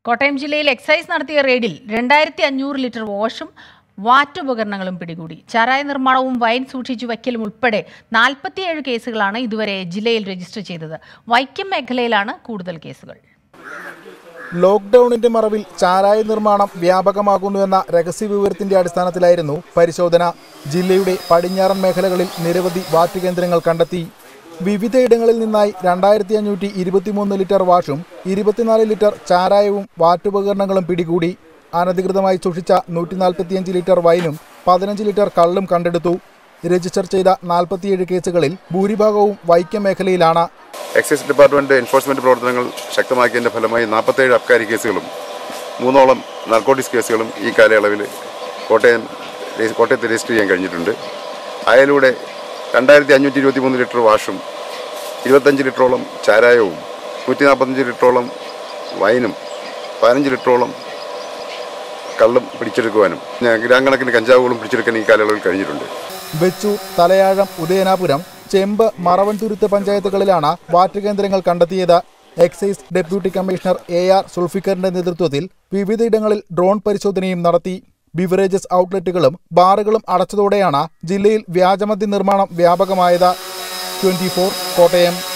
കോട്ടയം ജില്ലയിൽ എക്സൈസ് നടത്തിയ റെയ്ഡിൽ രണ്ടായിരത്തി അഞ്ഞൂറ് ലിറ്റർ വാഷും വാറ്റുപകരണങ്ങളും പിടികൂടി ചാരായ നിർമ്മാണവും വൈൻ സൂക്ഷിച്ചു വയ്ക്കലും ഉൾപ്പെടെ നാൽപ്പത്തിയേഴ് കേസുകളാണ് ഇതുവരെ ജില്ലയിൽ രജിസ്റ്റർ ചെയ്തത് വൈക്കം മേഖലയിലാണ് കൂടുതൽ കേസുകൾ ലോക്ക്ഡൌണിന്റെ മറവിൽ ചാരായ നിർമ്മാണം വ്യാപകമാകുന്നുവെന്ന രഹസ്യവിവരത്തിന്റെ അടിസ്ഥാനത്തിലായിരുന്നു പരിശോധന ജില്ലയുടെ പടിഞ്ഞാറൻ മേഖലകളിൽ നിരവധി വാറ്റ് കേന്ദ്രങ്ങൾ കണ്ടെത്തി വിവിധയിടങ്ങളിൽ നിന്നായി രണ്ടായിരത്തി അഞ്ഞൂറ്റി ഇരുപത്തിമൂന്ന് ലിറ്റർ വാഷും ഇരുപത്തിനാല് ലിറ്റർ ചാരായവും വാറ്റുപകരണങ്ങളും പിടികൂടി അനധികൃതമായി സൂക്ഷിച്ച നൂറ്റി നാൽപ്പത്തിയഞ്ച് ലിറ്റർ വൈനും പതിനഞ്ച് ലിറ്റർ കള്ളും കണ്ടെടുത്തു രജിസ്റ്റർ ചെയ്ത നാൽപ്പത്തിയേഴ് കേസുകളിൽ ഭൂരിഭാഗവും വൈക്കം മേഖലയിലാണ് എക്സൈസ് ഡിപ്പാർട്ട്മെന്റ് എൻഫോഴ്സ്മെന്റ് പ്രവർത്തനങ്ങൾ ശക്തമാക്കിയതിന്റെ ഫലമായി നാൽപ്പത്തേഴ് അബ്കാരി കേസുകളും മൂന്നോളം നാർക്കോട്ടിക്സ് കേസുകളും ഈ കാലയളവിൽ കോട്ടയം കോട്ടയത്ത് രജിസ്റ്റർ ചെയ്യാൻ കഴിഞ്ഞിട്ടുണ്ട് അയലൂടെ രണ്ടായിരത്തി അഞ്ഞൂറ്റി ഇരുപത്തി മൂന്ന് ലിറ്റർ വാഷും ഇരുപത്തഞ്ച് ലിറ്ററോളം ചാരായവും നൂറ്റി നാൽപ്പത്തഞ്ച് ലിറ്ററോളം വൈനും പതിനഞ്ച് ലിറ്ററോളം കള്ളും പിടിച്ചെടുക്കുവാനും ഗ്രാമക്കണക്കിന് കഞ്ചാവുകളും പിടിച്ചെടുക്കാൻ ഈ കാലയളവിൽ കഴിഞ്ഞിട്ടുണ്ട് വെച്ചൂർ തലയാഴം ഉദയനാപുരം ചെമ്പ് മറവൻതുരുത്ത് പഞ്ചായത്തുകളിലാണ് വാറ്റ് കേന്ദ്രങ്ങൾ കണ്ടെത്തിയത് excise deputy commissioner A R സുൾഫിക്കറിന്റെ നേതൃത്വത്തിൽ വിവിധയിടങ്ങളിൽ ഡ്രോൺ പരിശോധനയും നടത്തി ബിവറേജസ് ഔട്ട്ലെറ്റുകളും ബാറുകളും അടച്ചതോടെയാണ് ജില്ലയിൽ വ്യാജമദ്യ നിർമ്മാണം വ്യാപകമായത് ട്വന്റി കോട്ടയം